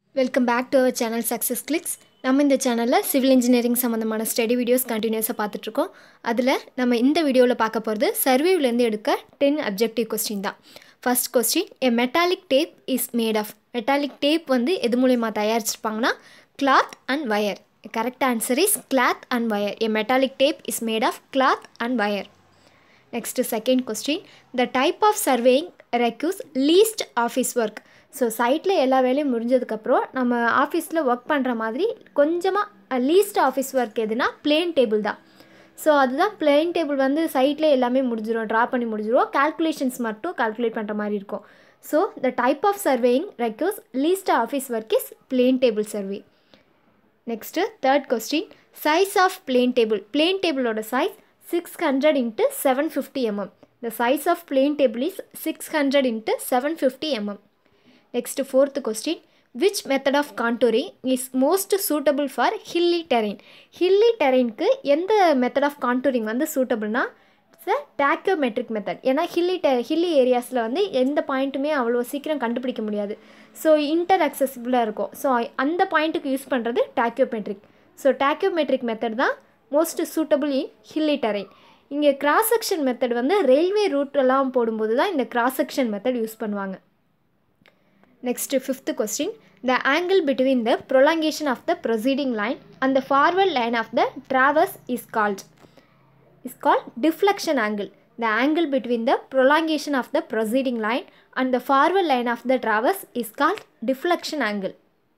welcome back to our channel success clicks நம்ம இந்த சேனலில் சிவில் இன்ஜினியரிங் சம்மந்தமான ஸ்டடி வீடியோஸ் கண்டினியூஸாக பார்த்துட்ருக்கோம் அதில் நம்ம இந்த வீடியோவில் பார்க்க போகிறது சர்வேவ்லேருந்து எடுக்க டென் அப்ஜெக்டிவ் கொஸ்டின் தான் first question a metallic tape is made of metallic tape வந்து எது மூலயமா தயாரிச்சிருப்பாங்கன்னா cloth and wire correct answer is cloth and wire a metallic tape is made of cloth and wire next second question the type of surveying requires least office work so சைட்டில் எல்லா வேலையும் முடிஞ்சதுக்கப்புறம் நம்ம ஆஃபீஸில் ஒர்க் பண்ணுற மாதிரி கொஞ்சமாக least office work எதுனா பிளேன் டேபிள் தான் ஸோ அதுதான் பிளேன் டேபிள் வந்து சைட்டில் எல்லாமே முடிஞ்சிடும் ட்ரா பண்ணி முடிஞ்சிடும் கால்குலேஷன்ஸ் மட்டும் கால்குலேட் பண்ணுற மாதிரி இருக்கும் so the type of surveying requires least office work is plane table survey next third question size of plane table plane டேபிளோட size six hundred into seven fifty mm the size of plane table is six hundred into seven fifty mm next fourth question which method of contouring is most suitable for hilly terrain hilly டெரெயினுக்கு எந்த method of contouring வந்து சூட்டபிள்னா it's a tacheometric method ஏன்னா hilly டெ hilly ஏரியாஸில் வந்து எந்த பாயிண்ட்டுமே அவ்வளோ சீக்கிரம் கண்டுபிடிக்க முடியாது ஸோ இன்டர் அக்சசிபிளாக இருக்கும் ஸோ அந்த பாயிண்ட்டுக்கு யூஸ் பண்ணுறது டேக்கியோமெட்ரிக் ஸோ டேக்கியோமெட்ரிக் மெத்தட் தான் most suitable in hilly terrain இங்கே கிராஸ் செக்ஷன் மெத்தட் வந்து ரயில்வே ரூட்லாம் போடும்போது தான் இந்த கிராஸ் செக்ஷன் மெத்தட் யூஸ் பண்ணுவாங்க next fifth question the angle between the prolongation of the proceeding line and the forward line of the traverse is called is called deflection angle the angle between the prolongation of the proceeding line and the forward line of the traverse is called deflection angle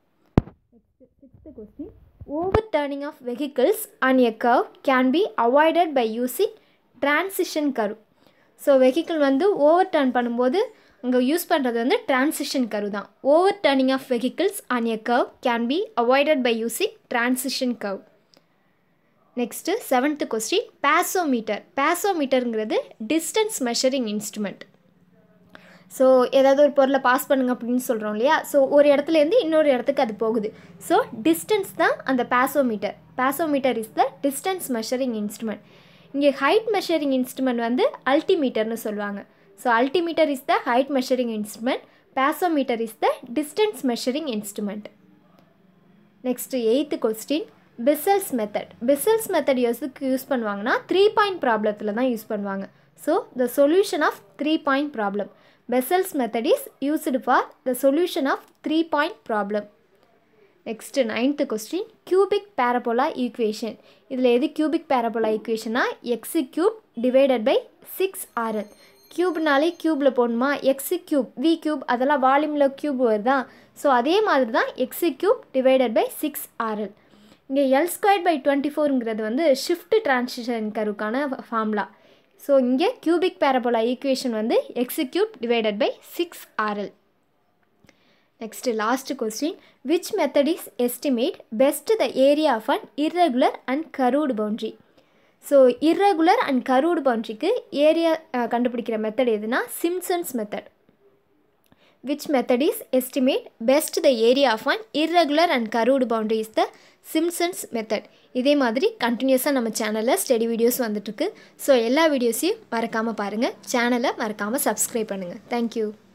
sixth question overturning of vehicles on a curve can be avoided by using transition curve so vehicle வந்து overturn பண்ணும்போது அங்கே use பண்ணுறது வந்து transition curve தான் overturning of vehicles on a curve can be avoided by using transition curve next seventh question passometer பேசோமீட்டருங்கிறது distance measuring instrument so ஏதாவது ஒரு பொருளை பாஸ் பண்ணுங்க அப்படின்னு சொல்கிறோம் இல்லையா ஸோ ஒரு இடத்துலேருந்து இன்னொரு இடத்துக்கு அது போகுது ஸோ டிஸ்டன்ஸ் தான் அந்த passometer passometer is the distance measuring instrument இங்கே ஹைட் மெஷரிங் இன்ஸ்ட்ருமெண்ட் வந்து அல்டிமீட்டர்னு சொல்லுவாங்க so altimeter is the height measuring instrument passometer is the distance measuring instrument next eighth question Bessel's method Bessel's method எதுக்கு use பண்ணுவாங்கன்னா three point ப்ராப்ளத்தில் தான் use பண்ணுவாங்க so the solution of three point problem Bessel's method is used for the solution of three point problem next ninth question cubic parabola equation இதில் எது cubic parabola ஈக்குவேஷனா x cube divided by six RL க்யூப்னாலே க்யூப்பில் போடணுமா x cube we cube அதெல்லாம் வால்யூமில் cube வருதா so அதே மாதிரி தான் x cube divided by six RL இங்கே எல் ஸ்கொயர் பை டுவெண்ட்டி ஃபோருங்கிறது வந்து ஷிஃப்ட் டிரான்சிஷன் கருக்கான ஃபார்முலா ஸோ இங்கே கியூபிக் பேரபோலா ஈக்குவேஷன் வந்து x cube divided by six RL next last question which method is estimate best the area of an irregular and crude boundary so irregular and crude பவுண்ட்ரிக்கு area கண்டுபிடிக்கிற method எதுனா Simpson's method which method is estimate best the area of an irregular and crude boundary is the Simpson's method இதே மாதிரி கண்டினியூஸாக நம்ம சேனலில் study videos வந்துட்டுருக்கு so எல்லா வீடியோஸையும் மறக்காமல் பாருங்கள் சேனலை மறக்காமல் சப்ஸ்கிரைப் பண்ணுங்கள் தேங்க்யூ